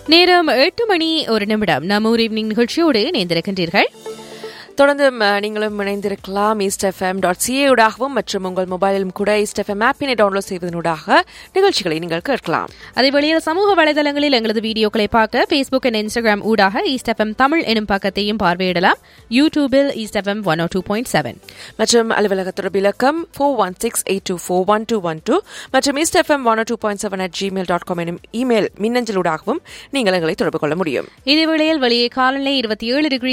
நேரம் எட்டு மணி ஒரு நிமிடம் நம்ம ஊர் ஈவினிங் நிகழ்ச்சியோடு இணைந்திருக்கின்றீர்கள் தொடர்ந்து ம, நீங்களும் இணைந்திருக்கலாம் ஈஸ்ட் எஃப்எம் டாட் சிஏ ஊடாகவும் மற்றும் உங்கள் மொபைலிலும் கூட ஈஸ்ட் எஃப்எம் ஆப்பினை டவுன்லோட் செய்வதனூடாக நிகழ்ச்சிகளை நீங்கள் கேட்கலாம் அதே வழியில் சமூக வலைதளங்களில் எங்களது வீடியோக்களை பார்க்க ஃபேஸ்புக் அண்ட் இன்ஸ்டாகிராம் ஊடாக ஈஸ்ட் எஃப்எம் தமிழ் எனும் பக்கத்தையும் பார்வையிடலாம் யூடியூபில் East FM one O two point seven மற்றும் அலுவலக தொடர்பு இலக்கம் four one six eight two four one two one two மற்றும் East FM one two point seven at Gmail dot com email இமெயில் மின்னஞ்சலூடாகவும் நீங்கள் எங்களை தொடர்பு கொள்ள முடியும் இதே வேளையில் வெளியே காலநிலை இருபத்தி ஏழு டிகிரி